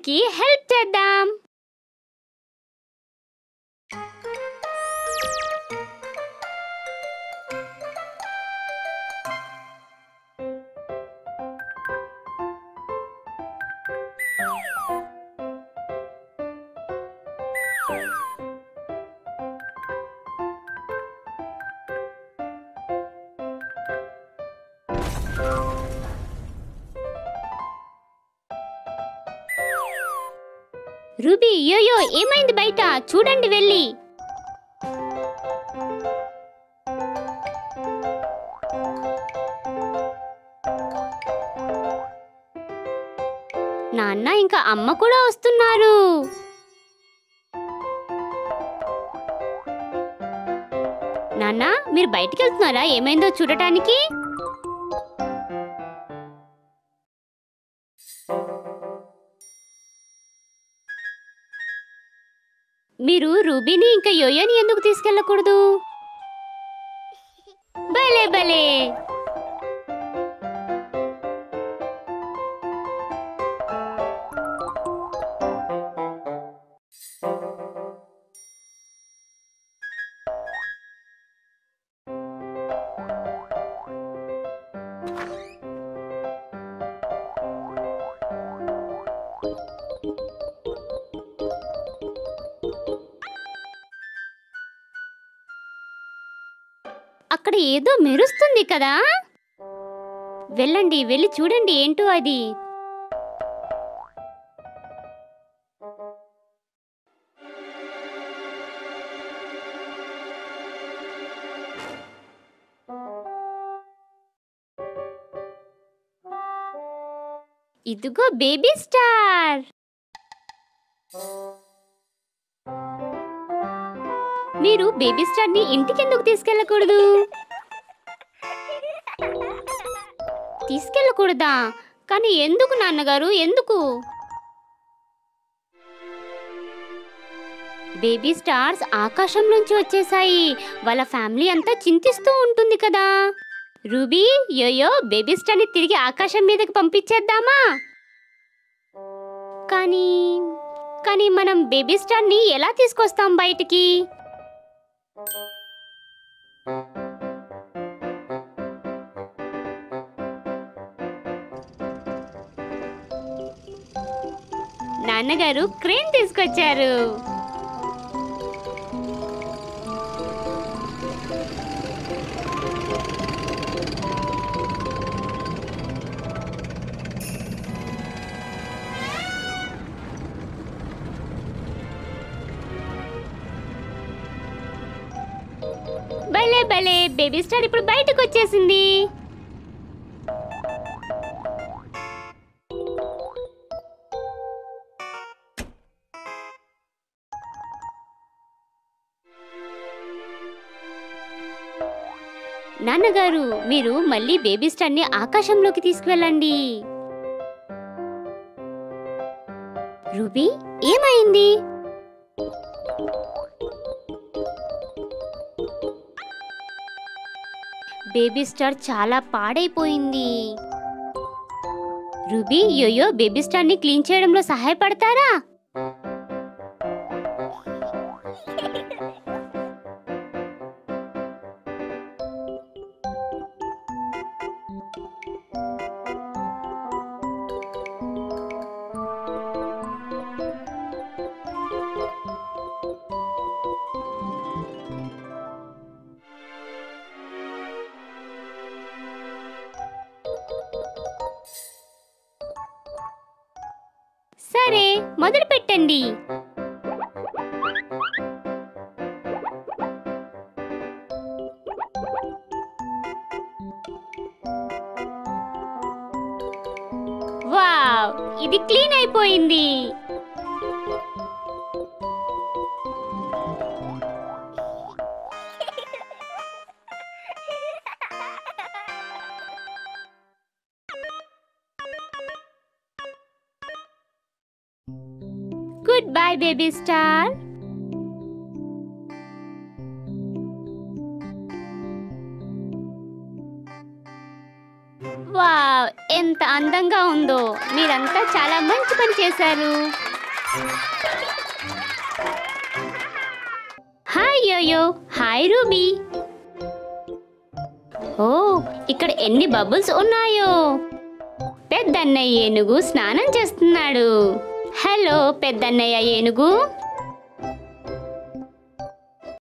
రూబీకి help చేద్దాం Ruby Yoyo ఏమైంది బయట చూడండి వెళ్ళి నాన్న ఇంకా అమ్మ కూడా వస్తున్నారు నాన్న మీరు బయటికి వెళ్తున్నారా ఏమైందో చూడటానికి మీరు రూబీని ఇంకా యోయోని ఎందుకు తీసుకెళ్ళకూడదు భలే భలే అక్కడ ఏదో మెరుస్తుంది కదా వెళ్ళండి వెళ్ళి చూడండి ఏంటో అది ఇదిగో బేబీ స్టార్ మీరు బేబీ స్టార్ ని ఇంటికి ఎందుకు తీసుకెళ్ళకూడదు తీసుకెళ్ళకూడదా కానీ ఎందుకు నాన్నగారు ఎందుకు బేబీ స్టార్స్ ఆకాశం నుంచి వచ్చేసాయి వాళ్ళ ఫ్యామిలీ అంతా చింతిస్తూ ఉంటుంది కదా రూబీ యోయో బేబీ స్టార్ని తిరిగి ఆకాశం మీదకి పంపించేద్దామా కానీ కానీ మనం బేబీ స్టార్ని ఎలా తీసుకొస్తాం బయటికి నాన్నగారు క్రేన్ తీసుకొచ్చారు భలే భలే బేబీ స్టార్ ఇప్పుడు బయటకు వచ్చేసింది నాన్నగారు మీరు మళ్ళీ బేబీ స్టార్ని ఆకాశంలోకి తీసుకువెళ్ళండి రూబీ ఏమైంది బేబీ స్టార్ చాలా పాడైపోయింది రూబీ యోయో బేబీ స్టార్ ని క్లీన్ చేయడంలో సహాయపడతారా సరే మొదలు పెట్టండి వావ్ ఇది క్లీన్ అయిపోయింది good bye baby star wow ఎంత అందంగా ఉందో మీరంతా చాలా మంచి పని చేశారు హాయ్ యోయో హాయ్ రూబీ ఓ ఇక్కడ ఎన్ని బబుల్స్ ఉన్నాయో పెద్దన్నయ్య ఏనుగు స్నానం చేస్తున్నాడు హలో పెద్దన్నయ్య ఏనుగు